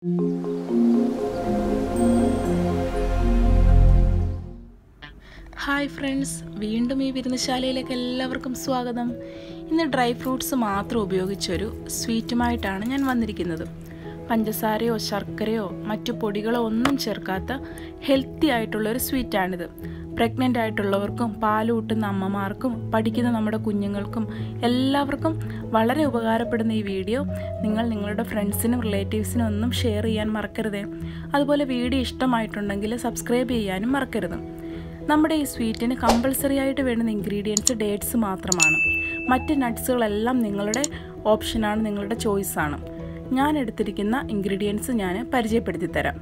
hi friends വീണ്ടും ഈ വിരുന്നുശാലയിലേക്ക് എല്ലാവർക്കും സ്വാഗതം ഇന്ന് ഡ്രൈ ഫ്രൂട്ട്സ് മാത്രം ഉപയോഗിച്ചൊരു സ്വീറ്റുമായിട്ടാണ് ഞാൻ വന്നിരിക്കുന്നത് പഞ്ചസാരയോ ശർക്കരയോ മറ്റു പൊടികളോ ഒന്നും ചേർക്കാത്ത ഹെൽത്തി ആയിട്ടുള്ളൊരു സ്വീറ്റാണിത് പ്രഗ്നൻ്റ് ആയിട്ടുള്ളവർക്കും പാലൂട്ടുന്ന അമ്മമാർക്കും പഠിക്കുന്ന നമ്മുടെ കുഞ്ഞുങ്ങൾക്കും എല്ലാവർക്കും വളരെ ഉപകാരപ്പെടുന്ന ഈ വീഡിയോ നിങ്ങൾ നിങ്ങളുടെ ഫ്രണ്ട്സിനും റിലേറ്റീവ്സിനും ഒന്നും ഷെയർ ചെയ്യാൻ മറക്കരുതേ അതുപോലെ വീഡിയോ ഇഷ്ടമായിട്ടുണ്ടെങ്കിൽ സബ്സ്ക്രൈബ് ചെയ്യാനും മറക്കരുത് നമ്മുടെ ഈ സ്വീറ്റിന് കമ്പൾസറി ആയിട്ട് വേണ്ടുന്ന ഇൻഗ്രീഡിയൻസ് ഡേറ്റ്സ് മാത്രമാണ് മറ്റ് നട്ട്സുകളെല്ലാം നിങ്ങളുടെ ഓപ്ഷനാണ് നിങ്ങളുടെ ചോയ്സാണ് ഞാൻ എടുത്തിരിക്കുന്ന ഇൻഗ്രീഡിയൻസ് ഞാൻ പരിചയപ്പെടുത്തി തരാം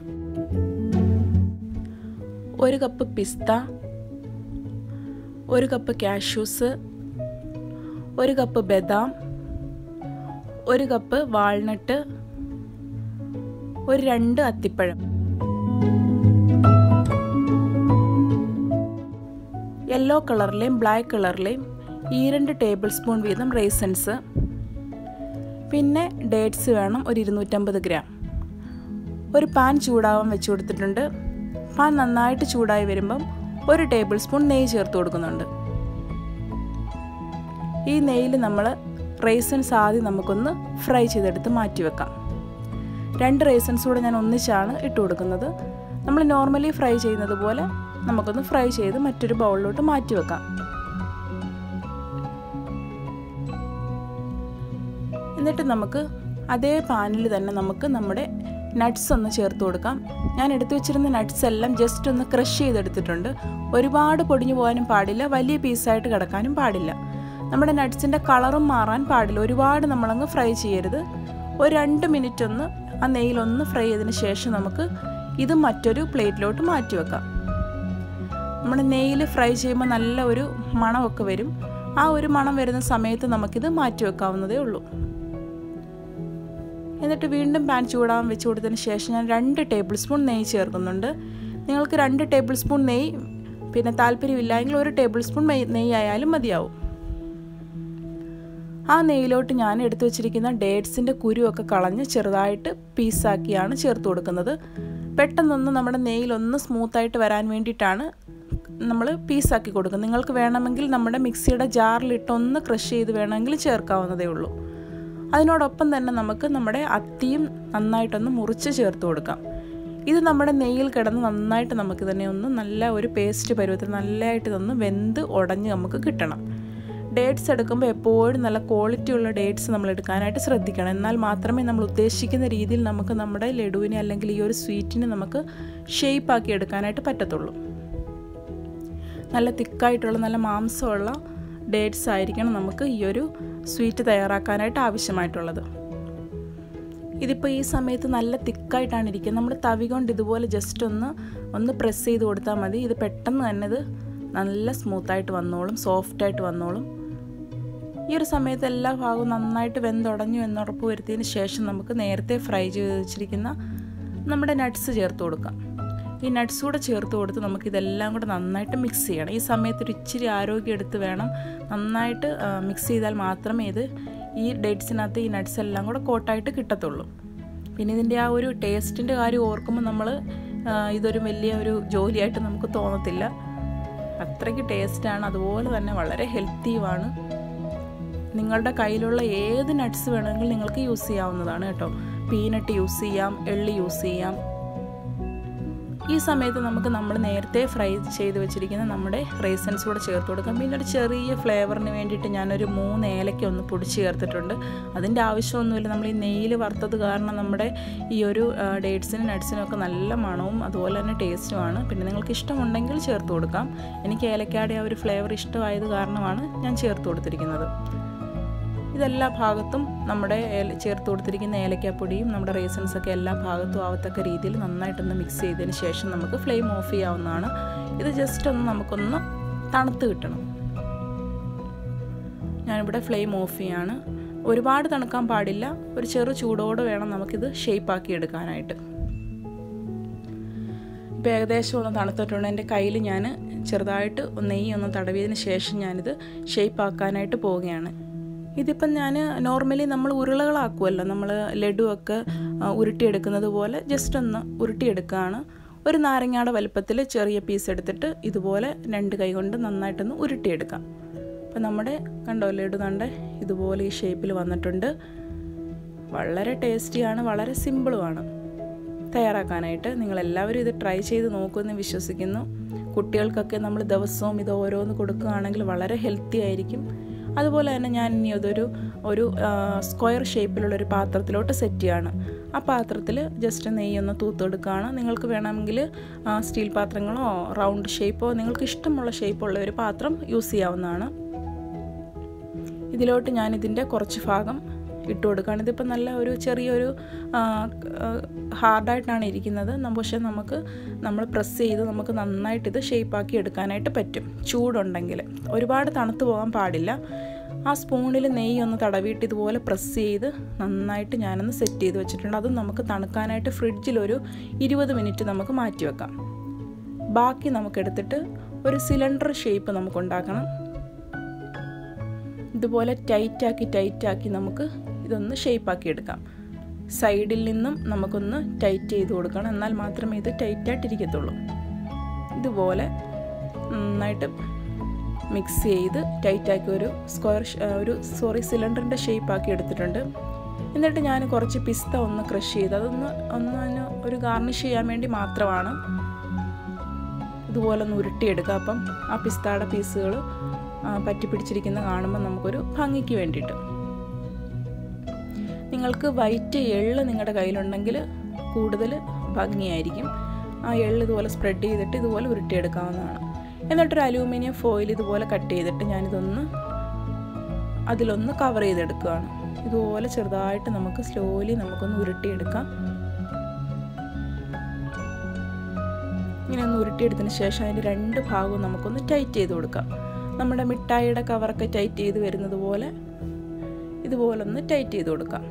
ഒരു കപ്പ് പിസ്ത ഒരു കപ്പ് കാഷ്യൂസ് ഒരു കപ്പ് ബദാം ഒരു കപ്പ് വാൾനട്ട് ഒരു രണ്ട് അത്തിപ്പഴം യെല്ലോ കളറിലെയും ബ്ലാക്ക് കളറിലെയും ഈ രണ്ട് ടേബിൾ സ്പൂൺ വീതം റേസൻസ് പിന്നെ ഡേറ്റ്സ് വേണം ഒരു ഇരുന്നൂറ്റമ്പത് ഗ്രാം ഒരു പാൻ ചൂടാവാൻ വെച്ച് കൊടുത്തിട്ടുണ്ട് പാൻ നന്നായിട്ട് ചൂടായി വരുമ്പം ഒരു ടേബിൾ സ്പൂൺ നെയ്യ് ചേർത്ത് കൊടുക്കുന്നുണ്ട് ഈ നെയ്യിൽ നമ്മൾ റേസൻസ് ആദ്യം നമുക്കൊന്ന് ഫ്രൈ ചെയ്തെടുത്ത് മാറ്റി വെക്കാം രണ്ട് റേസൻസ് കൂടെ ഞാൻ ഒന്നിച്ചാണ് ഇട്ട് കൊടുക്കുന്നത് നമ്മൾ നോർമലി ഫ്രൈ ചെയ്യുന്നത് പോലെ നമുക്കൊന്ന് ഫ്രൈ ചെയ്ത് മറ്റൊരു ബൗളിലോട്ട് മാറ്റി വെക്കാം എന്നിട്ട് നമുക്ക് അതേ പാനിൽ തന്നെ നമുക്ക് നമ്മുടെ നട്ട്സ് ഒന്ന് ചേർത്ത് കൊടുക്കാം ഞാൻ എടുത്തു വെച്ചിരുന്ന നട്ട്സ് എല്ലാം ജസ്റ്റ് ഒന്ന് ക്രഷ് ചെയ്തെടുത്തിട്ടുണ്ട് ഒരുപാട് പൊടിഞ്ഞു പോകാനും പാടില്ല വലിയ പീസായിട്ട് കിടക്കാനും പാടില്ല നമ്മുടെ നട്ട്സിൻ്റെ കളറും മാറാൻ പാടില്ല ഒരുപാട് നമ്മളങ്ങ് ഫ്രൈ ചെയ്യരുത് ഒരു രണ്ട് മിനിറ്റ് ഒന്ന് ആ നെയ്യിലൊന്ന് ഫ്രൈ ചെയ്തതിന് ശേഷം നമുക്ക് ഇത് മറ്റൊരു പ്ലേറ്റിലോട്ട് മാറ്റി വെക്കാം നമ്മൾ നെയ്യിൽ ഫ്രൈ ചെയ്യുമ്പോൾ നല്ല ഒരു മണമൊക്കെ വരും ആ ഒരു മണം വരുന്ന സമയത്ത് നമുക്കിത് മാറ്റി വെക്കാവുന്നതേ ഉള്ളൂ എന്നിട്ട് വീണ്ടും പാൻ ചൂടാൻ വെച്ച് കൊടുത്തതിന് ശേഷം ഞാൻ രണ്ട് ടേബിൾ സ്പൂൺ നെയ്യ് ചേർക്കുന്നുണ്ട് നിങ്ങൾക്ക് രണ്ട് ടേബിൾ സ്പൂൺ നെയ്യ് പിന്നെ താല്പര്യമില്ലെങ്കിൽ ഒരു ടേബിൾ സ്പൂൺ നെയ്യ് ആയാലും മതിയാവും ആ നെയ്യിലോട്ട് ഞാൻ എടുത്തു വെച്ചിരിക്കുന്ന ഡേറ്റ്സിൻ്റെ കുരുവൊക്കെ കളഞ്ഞ് ചെറുതായിട്ട് പീസാക്കിയാണ് ചേർത്ത് കൊടുക്കുന്നത് പെട്ടെന്നൊന്ന് നമ്മുടെ നെയ്യിലൊന്ന് സ്മൂത്തായിട്ട് വരാൻ വേണ്ടിയിട്ടാണ് നമ്മൾ പീസാക്കി കൊടുക്കും നിങ്ങൾക്ക് വേണമെങ്കിൽ നമ്മുടെ മിക്സിയുടെ ജാറിലിട്ട് ഒന്ന് ക്രഷ് ചെയ്ത് വേണമെങ്കിൽ ചേർക്കാവുന്നതേ ഉള്ളൂ അതിനോടൊപ്പം തന്നെ നമുക്ക് നമ്മുടെ അത്തിയും നന്നായിട്ടൊന്ന് മുറിച്ച് ചേർത്ത് കൊടുക്കാം ഇത് നമ്മുടെ നെയ്യിൽ കിടന്ന് നന്നായിട്ട് നമുക്ക് തന്നെ ഒന്ന് നല്ല ഒരു പേസ്റ്റ് പരുവത്തിൽ നല്ലതായിട്ട് ഇതൊന്ന് വെന്ത് ഉടഞ്ഞ് നമുക്ക് കിട്ടണം ഡേറ്റ്സ് എടുക്കുമ്പോൾ എപ്പോഴും നല്ല ക്വാളിറ്റി ഉള്ള ഡേറ്റ്സ് നമ്മൾ എടുക്കാനായിട്ട് ശ്രദ്ധിക്കണം എന്നാൽ മാത്രമേ നമ്മൾ ഉദ്ദേശിക്കുന്ന രീതിയിൽ നമുക്ക് നമ്മുടെ ലഡുവിനെ അല്ലെങ്കിൽ ഈ ഒരു സ്വീറ്റിനെ നമുക്ക് ഷേപ്പ് ആക്കി എടുക്കാനായിട്ട് പറ്റത്തുള്ളൂ നല്ല തിക്കായിട്ടുള്ള നല്ല മാംസമുള്ള ഡേറ്റ്സ് ആയിരിക്കണം നമുക്ക് ഈ ഒരു സ്വീറ്റ് തയ്യാറാക്കാനായിട്ട് ആവശ്യമായിട്ടുള്ളത് ഇതിപ്പോൾ ഈ സമയത്ത് നല്ല തിക്കായിട്ടാണ് ഇരിക്കുന്നത് നമ്മൾ തവി കൊണ്ട് ഇതുപോലെ ജസ്റ്റ് ഒന്ന് ഒന്ന് പ്രസ് ചെയ്ത് കൊടുത്താൽ മതി ഇത് പെട്ടെന്ന് തന്നെ ഇത് നല്ല സ്മൂത്തായിട്ട് വന്നോളും സോഫ്റ്റായിട്ട് വന്നോളും ഈ ഒരു സമയത്ത് എല്ലാ ഭാഗവും നന്നായിട്ട് വെന്തുടഞ്ഞു എന്നുറപ്പ് വരുത്തിയതിന് ശേഷം നമുക്ക് നേരത്തെ ഫ്രൈ ചെയ്ത് വെച്ചിരിക്കുന്ന നമ്മുടെ നട്ട്സ് ചേർത്ത് കൊടുക്കാം ഈ നട്ട്സ് കൂടെ ചേർത്ത് കൊടുത്ത് നമുക്ക് ഇതെല്ലാം കൂടെ നന്നായിട്ട് മിക്സ് ചെയ്യണം ഈ സമയത്ത് ഒരു ഇച്ചിരി ആരോഗ്യം എടുത്ത് വേണം നന്നായിട്ട് മിക്സ് ചെയ്താൽ മാത്രമേ ഇത് ഈ ഡേറ്റ്സിനകത്ത് ഈ നട്ട്സ് എല്ലാം കൂടെ കോട്ടായിട്ട് കിട്ടത്തുള്ളൂ പിന്നെ ഇതിൻ്റെ ആ ഒരു ടേസ്റ്റിൻ്റെ കാര്യം ഓർക്കുമ്പോൾ നമ്മൾ ഇതൊരു വലിയ ഒരു ജോലിയായിട്ട് നമുക്ക് തോന്നത്തില്ല അത്രയ്ക്ക് ടേസ്റ്റാണ് അതുപോലെ തന്നെ വളരെ ഹെൽത്തിയുമാണ് നിങ്ങളുടെ കയ്യിലുള്ള ഏത് നട്ട്സ് വേണമെങ്കിൽ നിങ്ങൾക്ക് യൂസ് ചെയ്യാവുന്നതാണ് കേട്ടോ പീനട്ട് യൂസ് ചെയ്യാം എള്ളി യൂസ് ചെയ്യാം ഈ സമയത്ത് നമുക്ക് നമ്മൾ നേരത്തെ ഫ്രൈ ചെയ്ത് വെച്ചിരിക്കുന്ന നമ്മുടെ റേസൻസ് കൂടെ ചേർത്ത് കൊടുക്കാം പിന്നെ ഒരു ചെറിയ ഫ്ലേവറിന് വേണ്ടിയിട്ട് ഞാനൊരു മൂന്ന് ഏലക്ക ഒന്ന് പൊടിച്ച് ചേർത്തിട്ടുണ്ട് അതിൻ്റെ ആവശ്യമൊന്നുമില്ല നമ്മൾ ഈ നെയ്യിൽ വറുത്തത് കാരണം നമ്മുടെ ഈ ഒരു ഡേറ്റ്സിനും നട്ട്സിനും ഒക്കെ നല്ല മണവും അതുപോലെ തന്നെ ടേസ്റ്റുമാണ് പിന്നെ നിങ്ങൾക്ക് ഇഷ്ടമുണ്ടെങ്കിൽ ചേർത്ത് കൊടുക്കാം എനിക്ക് ഏലക്കയുടെ ആ ഒരു ഫ്ലേവർ ഇഷ്ടമായത് കാരണമാണ് ഞാൻ ചേർത്ത് കൊടുത്തിരിക്കുന്നത് ഇതെല്ലാ ഭാഗത്തും നമ്മുടെ ചേർത്ത് കൊടുത്തിരിക്കുന്ന ഏലക്കാപ്പൊടിയും നമ്മുടെ റേസൻസൊക്കെ എല്ലാ ഭാഗത്തും ആവത്തക്ക രീതിയിൽ നന്നായിട്ടൊന്ന് മിക്സ് ചെയ്തതിന് ശേഷം നമുക്ക് ഫ്ലെയിം ഓഫ് ചെയ്യാവുന്നതാണ് ഇത് ജസ്റ്റ് ഒന്ന് നമുക്കൊന്ന് തണുത്ത് കിട്ടണം ഞാനിവിടെ ഫ്ലെയിം ഓഫ് ചെയ്യാണ് ഒരുപാട് തണുക്കാൻ പാടില്ല ഒരു ചെറു ചൂടോടെ വേണം നമുക്കിത് ഷേപ്പാക്കി എടുക്കാനായിട്ട് ഇപ്പോൾ ഏകദേശം ഒന്ന് തണുത്തിട്ടുണ്ട് എൻ്റെ കയ്യിൽ ഞാൻ ചെറുതായിട്ട് നെയ്യ് ഒന്ന് തടവിയതിന് ശേഷം ഞാനിത് ഷേപ്പാക്കാനായിട്ട് പോവുകയാണ് ഇതിപ്പം ഞാൻ നോർമലി നമ്മൾ ഉരുളകളാക്കുമല്ലോ നമ്മൾ ലഡുവൊക്കെ ഉരുട്ടിയെടുക്കുന്നത് പോലെ ജസ്റ്റ് ഒന്ന് ഉരുട്ടിയെടുക്കുകയാണ് ഒരു നാരങ്ങയുടെ വലുപ്പത്തിൽ ചെറിയ പീസ് എടുത്തിട്ട് ഇതുപോലെ രണ്ട് കൈ കൊണ്ട് നന്നായിട്ടൊന്ന് ഉരുട്ടിയെടുക്കാം അപ്പം നമ്മുടെ കണ്ടോ ലഡു കണ്ടേ ഇതുപോലെ ഈ ഷേപ്പിൽ വന്നിട്ടുണ്ട് വളരെ ടേസ്റ്റിയാണ് വളരെ സിമ്പിളുമാണ് തയ്യാറാക്കാനായിട്ട് നിങ്ങളെല്ലാവരും ഇത് ട്രൈ ചെയ്ത് നോക്കുമെന്ന് വിശ്വസിക്കുന്നു കുട്ടികൾക്കൊക്കെ നമ്മൾ ദിവസവും ഇത് ഓരോന്ന് കൊടുക്കുകയാണെങ്കിൽ വളരെ ഹെൽത്തി ആയിരിക്കും അതുപോലെ തന്നെ ഞാൻ ഇനി അതൊരു ഒരു സ്ക്വയർ ഷേപ്പിലുള്ള ഒരു പാത്രത്തിലോട്ട് സെറ്റ് ചെയ്യാണ് ആ പാത്രത്തിൽ ജസ്റ്റ് നെയ്യൊന്ന് തൂത്തെടുക്കുകയാണ് നിങ്ങൾക്ക് വേണമെങ്കിൽ സ്റ്റീൽ പാത്രങ്ങളോ റൗണ്ട് ഷേപ്പോ നിങ്ങൾക്ക് ഇഷ്ടമുള്ള ഷേപ്പുള്ള ഒരു പാത്രം യൂസ് ചെയ്യാവുന്നതാണ് ഇതിലോട്ട് ഞാൻ ഇതിൻ്റെ കുറച്ച് ഭാഗം ഇട്ട് കൊടുക്കുകയാണ് ഇതിപ്പോൾ നല്ല ഒരു ചെറിയൊരു ഹാർഡായിട്ടാണ് ഇരിക്കുന്നത് പക്ഷേ നമുക്ക് നമ്മൾ പ്രസ് ചെയ്ത് നമുക്ക് നന്നായിട്ട് ഇത് ഷേപ്പാക്കി എടുക്കാനായിട്ട് പറ്റും ചൂടുണ്ടെങ്കിൽ ഒരുപാട് തണുത്ത് പോകാൻ പാടില്ല ആ സ്പൂണിൽ നെയ്യ് ഒന്ന് തടവിയിട്ട് ഇതുപോലെ പ്രസ് ചെയ്ത് നന്നായിട്ട് ഞാനൊന്ന് സെറ്റ് ചെയ്ത് വെച്ചിട്ടുണ്ട് അതും നമുക്ക് തണുക്കാനായിട്ട് ഫ്രിഡ്ജിലൊരു ഇരുപത് മിനിറ്റ് നമുക്ക് മാറ്റി വെക്കാം ബാക്കി നമുക്കെടുത്തിട്ട് ഒരു സിലിണ്ടർ ഷേപ്പ് നമുക്ക് ഉണ്ടാക്കണം ഇതുപോലെ ടൈറ്റാക്കി ടൈറ്റാക്കി നമുക്ക് ഇതൊന്ന് ഷേപ്പാക്കി എടുക്കാം സൈഡിൽ നിന്നും നമുക്കൊന്ന് ടൈറ്റ് ചെയ്ത് കൊടുക്കണം എന്നാൽ മാത്രമേ ഇത് ടൈറ്റായിട്ടിരിക്കത്തുള്ളൂ ഇതുപോലെ നന്നായിട്ട് മിക്സ് ചെയ്ത് ടൈറ്റാക്കി ഒരു സ്ക്വയർ ഒരു സോറി സിലിണ്ടറിൻ്റെ ഷേപ്പാക്കി എടുത്തിട്ടുണ്ട് എന്നിട്ട് ഞാൻ കുറച്ച് പിസ്ത ഒന്ന് ക്രഷ് ചെയ്ത് അതൊന്ന് ഒന്ന് അതിന് ഒരു ഗാർണിഷ് ചെയ്യാൻ വേണ്ടി മാത്രമാണ് ഇതുപോലെ ഒന്ന് ഉരുട്ടിയെടുക്കുക അപ്പം ആ പിസ്തയുടെ പീസുകൾ പറ്റി പിടിച്ചിരിക്കുന്ന കാണുമ്പോൾ നമുക്കൊരു ഭംഗിക്ക് വേണ്ടിയിട്ട് നിങ്ങൾക്ക് വൈറ്റ് എള്ള് നിങ്ങളുടെ കയ്യിലുണ്ടെങ്കിൽ കൂടുതൽ ഭംഗിയായിരിക്കും ആ എള്ള് ഇതുപോലെ സ്പ്രെഡ് ചെയ്തിട്ട് ഇതുപോലെ ഉരുട്ടിയെടുക്കാവുന്നതാണ് എന്നിട്ടൊരു അലൂമിനിയം ഫോയിൽ ഇതുപോലെ കട്ട് ചെയ്തിട്ട് ഞാനിതൊന്ന് അതിലൊന്ന് കവർ ചെയ്തെടുക്കുകയാണ് ഇതുപോലെ ചെറുതായിട്ട് നമുക്ക് സ്ലോലി നമുക്കൊന്ന് ഉരുട്ടിയെടുക്കാം ഇങ്ങനെ ഒന്ന് ഉരുട്ടിയെടുത്തതിന് ശേഷം അതിൻ്റെ രണ്ട് ഭാഗവും നമുക്കൊന്ന് ടൈറ്റ് ചെയ്ത് കൊടുക്കാം നമ്മുടെ മിഠായിയുടെ കവറൊക്കെ ടൈറ്റ് ചെയ്ത് വരുന്നത് പോലെ ഇതുപോലൊന്ന് ടൈറ്റ് ചെയ്ത് കൊടുക്കാം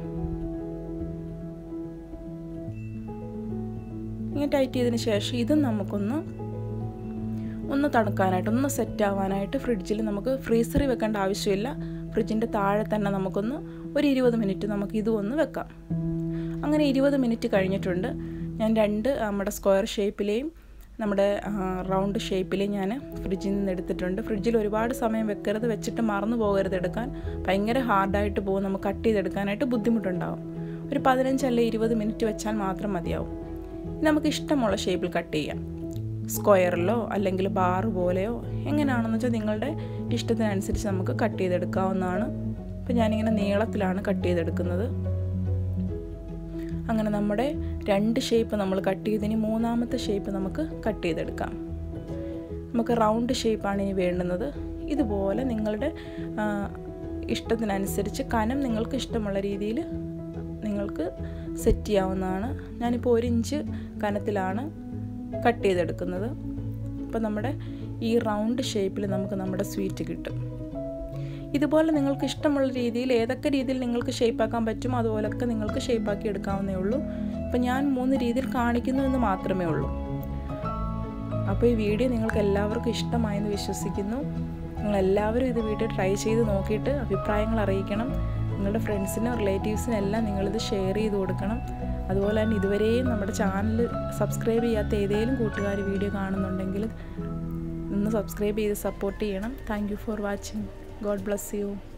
ഇങ്ങനെ ടൈറ്റ് ചെയ്തതിന് ശേഷം ഇതും നമുക്കൊന്ന് ഒന്ന് തണുക്കാനായിട്ട് ഒന്ന് സെറ്റ് ആവാനായിട്ട് ഫ്രിഡ്ജിൽ നമുക്ക് ഫ്രീസറിൽ വെക്കേണ്ട ആവശ്യമില്ല ഫ്രിഡ്ജിൻ്റെ താഴെ തന്നെ നമുക്കൊന്ന് ഒരു ഇരുപത് മിനിറ്റ് നമുക്ക് ഇതും ഒന്ന് വെക്കാം അങ്ങനെ ഇരുപത് മിനിറ്റ് കഴിഞ്ഞിട്ടുണ്ട് ഞാൻ രണ്ട് നമ്മുടെ സ്ക്വയർ ഷേപ്പിലെയും നമ്മുടെ റൗണ്ട് ഷേപ്പിൽ ഞാൻ ഫ്രിഡ്ജിൽ നിന്ന് എടുത്തിട്ടുണ്ട് ഫ്രിഡ്ജിൽ ഒരുപാട് സമയം വെക്കരുത് വെച്ചിട്ട് മറന്നു പോകരുത് എടുക്കാൻ ഭയങ്കര ഹാർഡായിട്ട് പോകും നമുക്ക് കട്ട് ചെയ്തെടുക്കാനായിട്ട് ബുദ്ധിമുട്ടുണ്ടാവും ഒരു പതിനഞ്ചല്ല ഇരുപത് മിനിറ്റ് വെച്ചാൽ മാത്രം മതിയാവും നമുക്ക് ഇഷ്ടമുള്ള ഷേപ്പിൽ കട്ട് ചെയ്യാം സ്ക്വയറിലോ അല്ലെങ്കിൽ ബാർ പോലെയോ എങ്ങനെയാണെന്ന് വെച്ചാൽ നിങ്ങളുടെ ഇഷ്ടത്തിനനുസരിച്ച് നമുക്ക് കട്ട് ചെയ്തെടുക്കാവുന്നതാണ് ഇപ്പം ഞാനിങ്ങനെ നീളത്തിലാണ് കട്ട് ചെയ്തെടുക്കുന്നത് അങ്ങനെ നമ്മുടെ രണ്ട് ഷേപ്പ് നമ്മൾ കട്ട് ചെയ്തിനി മൂന്നാമത്തെ ഷേപ്പ് നമുക്ക് കട്ട് ചെയ്തെടുക്കാം നമുക്ക് റൗണ്ട് ഷേപ്പാണ് ഇനി വേണ്ടുന്നത് ഇതുപോലെ നിങ്ങളുടെ ഇഷ്ടത്തിനനുസരിച്ച് കനം നിങ്ങൾക്ക് ഇഷ്ടമുള്ള രീതിയിൽ നിങ്ങൾക്ക് സെറ്റ് ചെയ്യാവുന്നതാണ് ഞാനിപ്പോൾ ഒരു ഇഞ്ച് കനത്തിലാണ് കട്ട് ചെയ്തെടുക്കുന്നത് അപ്പോൾ നമ്മുടെ ഈ റൗണ്ട് ഷേപ്പിൽ നമുക്ക് നമ്മുടെ സ്വീറ്റ് കിട്ടും ഇതുപോലെ നിങ്ങൾക്ക് ഇഷ്ടമുള്ള രീതിയിൽ ഏതൊക്കെ രീതിയിൽ നിങ്ങൾക്ക് ഷേപ്പാക്കാൻ പറ്റുമോ അതുപോലൊക്കെ നിങ്ങൾക്ക് ഷേപ്പാക്കി എടുക്കാവുന്നേ ഉള്ളൂ ഇപ്പം ഞാൻ മൂന്ന് രീതിയിൽ കാണിക്കുന്നു എന്ന് മാത്രമേ ഉള്ളൂ അപ്പോൾ ഈ വീഡിയോ നിങ്ങൾക്ക് എല്ലാവർക്കും ഇഷ്ടമായെന്ന് വിശ്വസിക്കുന്നു നിങ്ങളെല്ലാവരും ഇത് വീട്ടിൽ ട്രൈ ചെയ്ത് നോക്കിയിട്ട് അഭിപ്രായങ്ങൾ അറിയിക്കണം നിങ്ങളുടെ ഫ്രണ്ട്സിനും റിലേറ്റീവ്സിനും എല്ലാം നിങ്ങളിത് ഷെയർ ചെയ്ത് കൊടുക്കണം അതുപോലെ തന്നെ ഇതുവരെയും നമ്മുടെ ചാനൽ സബ്സ്ക്രൈബ് ചെയ്യാത്ത ഏതെങ്കിലും കൂട്ടുകാർ വീഡിയോ കാണുന്നുണ്ടെങ്കിൽ ഒന്ന് സബ്സ്ക്രൈബ് ചെയ്ത് സപ്പോർട്ട് ചെയ്യണം thank you for watching God bless U